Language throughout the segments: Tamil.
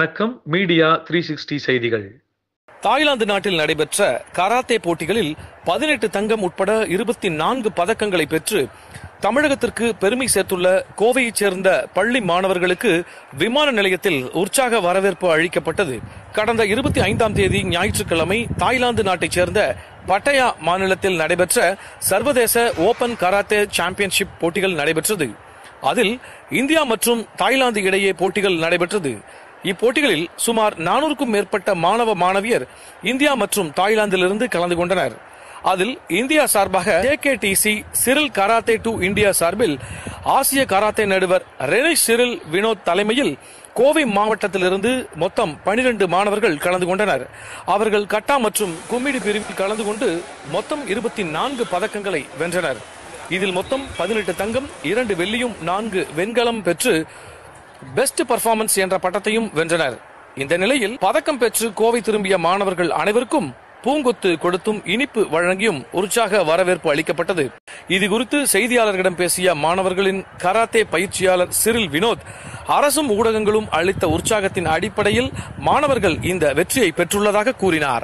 வணக்கம் மீடியா த்ரீ சிக்ஸ்டி செய்திகள் தாய்லாந்து நாட்டில் நடைபெற்ற கராத்தே போட்டிகளில் பதினெட்டு தங்கம் உட்பட இருபத்தி நான்கு பதக்கங்களை பெற்று தமிழகத்திற்கு பெருமை சேர்த்துள்ள கோவையைச் சேர்ந்த பள்ளி மாணவர்களுக்கு விமான நிலையத்தில் உற்சாக வரவேற்பு அளிக்கப்பட்டது கடந்த இருபத்தி ஐந்தாம் தேதி ஞாயிற்றுக்கிழமை தாய்லாந்து நாட்டைச் சேர்ந்த பட்டயா மாநிலத்தில் நடைபெற்ற சர்வதேச ஓபன் கராத்தே சாம்பியன்ஷிப் போட்டிகள் நடைபெற்றது அதில் இந்தியா மற்றும் தாய்லாந்து இடையே போட்டிகள் நடைபெற்றது இப்போட்டிகளில் சுமார் நானூறுக்கும் மேற்பட்ட மாணவ மாணவியர் இந்தியா மற்றும் தாய்லாந்திலிருந்து கலந்து கொண்டனர் அதில் இந்தியா சார்பாக ஜேகேடிசி சிரில் கராத்தே டு இந்தியா சார்பில் ஆசிய கராத்தே நடுவர் ரெனிஷ் சிரில் வினோத் தலைமையில் கோவை மாவட்டத்திலிருந்து மொத்தம் 12 மாணவர்கள் கலந்து கொண்டனர் அவர்கள் கட்டா மற்றும் கும்மிடி பிரிவில் கலந்து கொண்டு மொத்தம் இருபத்தி நான்கு பதக்கங்களை வென்றனர் இதில் மொத்தம் பதினெட்டு தங்கம் இரண்டு வெள்ளியும் நான்கு வெண்கலம் பெற்று பெஸ்ட் பர்ஃபார்மன்ஸ் என்ற பட்டத்தையும் வென்றனர் இந்த நிலையில் பதக்கம் பெற்று கோவை திரும்பிய மாணவர்கள் அனைவருக்கும் பூங்கொத்து கொடுத்தும் இனிப்பு வழங்கியும் உற்சாக வரவேற்பு அளிக்கப்பட்டது இது குறித்து செய்தியாளர்களிடம் பேசிய மாணவர்களின் கராத்தே பயிற்சியாளர் சிரில் வினோத் அரசும் ஊடகங்களும் அளித்த உற்சாகத்தின் அடிப்படையில் மாணவர்கள் இந்த வெற்றியை பெற்றுள்ளதாக கூறினார்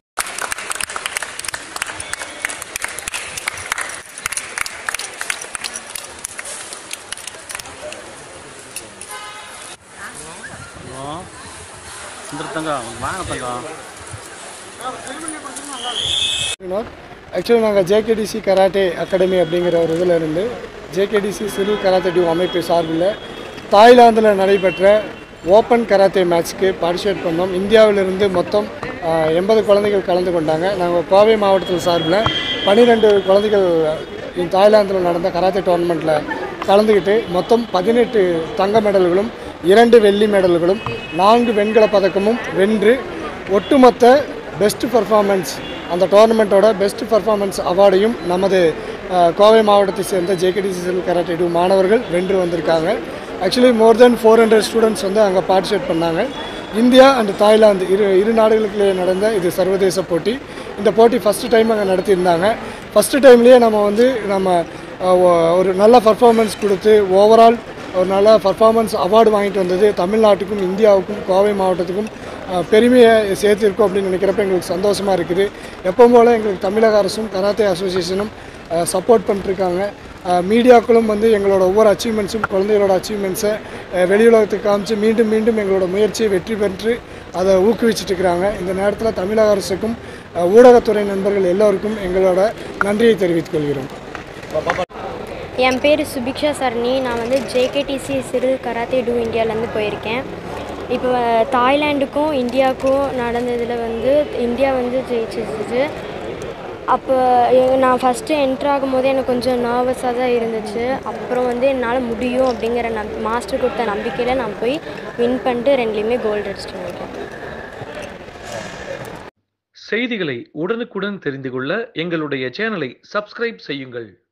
இந்த தங்கம் வாங்க தங்கம் வினோத் ஆக்சுவலி நாங்கள் ஜேகேடிசி கராட்டே அகாடமி அப்படிங்கிற ஒரு இதில் இருந்து ஜேகேடிசி சிறு கராத்தே டீம் அமைப்பு சார்பில் தாய்லாந்தில் நடைபெற்ற ஓப்பன் கராத்தே மேட்ச்க்கு பார்ட்டிசிபேட் பண்ணோம் இந்தியாவிலிருந்து மொத்தம் எண்பது குழந்தைகள் கலந்து கொண்டாங்க நாங்கள் கோவை மாவட்டத்தில் சார்பில் பன்னிரெண்டு குழந்தைகள் இந்த தாய்லாந்தில் நடந்த கராத்தே டோர்னமெண்ட்டில் கலந்துக்கிட்டு மொத்தம் பதினெட்டு தங்க மெடல்களும் இரண்டு வெள்ளி மெடல்களும் நான்கு வெண்கலப் பதக்கமும் வென்று ஒட்டுமொத்த பெஸ்ட் பர்ஃபார்மன்ஸ் அந்த டோர்னமெண்ட்டோட பெஸ்ட் பர்ஃபார்மன்ஸ் அவார்டையும் நமது அஹ், கோவை மாவட்டத்தை சேர்ந்த ஜேகேடிசிஎல் கராட்டே டூ மாணவர்கள் வென்று வந்திருக்காங்க actually more than four hundred students வந்து அங்கே பார்ட்டிசிபேட் பண்ணாங்க இந்தியா அண்ட் தாய்லாந்து இரு இரு நாடுகளுக்குள்ளே நடந்த இது சர்வதேச போட்டி இந்த போட்டி ஃபஸ்ட்டு டைம் அங்கே நடத்தியிருந்தாங்க ஃபஸ்ட்டு டைம்லேயே நம்ம வந்து நம்ம அஹ், ஒ- ஒரு நல்ல பர்ஃபார்மன்ஸ் கொடுத்து ஓவரால் ஒரு நல்ல பர்ஃபார்மன்ஸ் அவார்டு வாங்கிட்டு வந்தது தமிழ்நாட்டுக்கும் இந்தியாவுக்கும் கோவை மாவட்டத்துக்கும் அஹ், பெருமையை சேர்த்திருக்கோம் அப்படின்னு நினைக்கிறப்ப எங்களுக்கு சந்தோஷமாக இருக்குது எப்பவும் போல் எங்களுக்கு தமிழக அரசும் கராத்தே அசோசியேஷனும் சப்போர்ட் பண்ணிட்டுருக்காங்க மீடியாக்களும் வந்து எங்களோட ஒவ்வொரு அச்சீவ்மெண்ட்ஸும் குழந்தைகளோட அச்சீவ்மெண்ட்ஸை வெளியுலகத்துக்கு காமிச்சு மீண்டும் மீண்டும் எங்களோட முயற்சியை வெற்றி பெற்று அதை ஊக்குவிச்சிட்டு இருக்கிறாங்க இந்த நேரத்தில் தமிழக அரசுக்கும் அஹ், ஊடகத்துறை நண்பர்கள் எல்லோருக்கும் எங்களோட நன்றியை தெரிவித்துக் கொள்கிறோம் என் பேர் சுபிக்ஷா சரணி நான் வந்து ஜேகேடிசி சிறு கராத்தே டூ இந்தியாவிலேருந்து போயிருக்கேன் இப்போ தாய்லாண்டுக்கும் இந்தியாவுக்கும் நடந்ததில் வந்து இந்தியா வந்து ஜெயிச்சிருச்சு அப்போ எ- நான் ஃபஸ்ட்டு என்ட்ரு ஆகும்போது எனக்கு கொஞ்சம் நர்வஸாக தான் இருந்துச்சு அப்புறம் வந்து என்னால் முடியும் அப்படிங்கிற நம் மாஸ்டர் கொடுத்த நம்பிக்கையில் நான் போய் வின் பண்ணிட்டு ரெண்டுலேயுமே கோல்டு அடிச்சிட்டு வந்திருக்கேன் செய்திகளை உடனுக்குடன் தெரிந்து கொள்ள எங்களுடைய சேனலை சப்ஸ்கிரைப் செய்யுங்கள்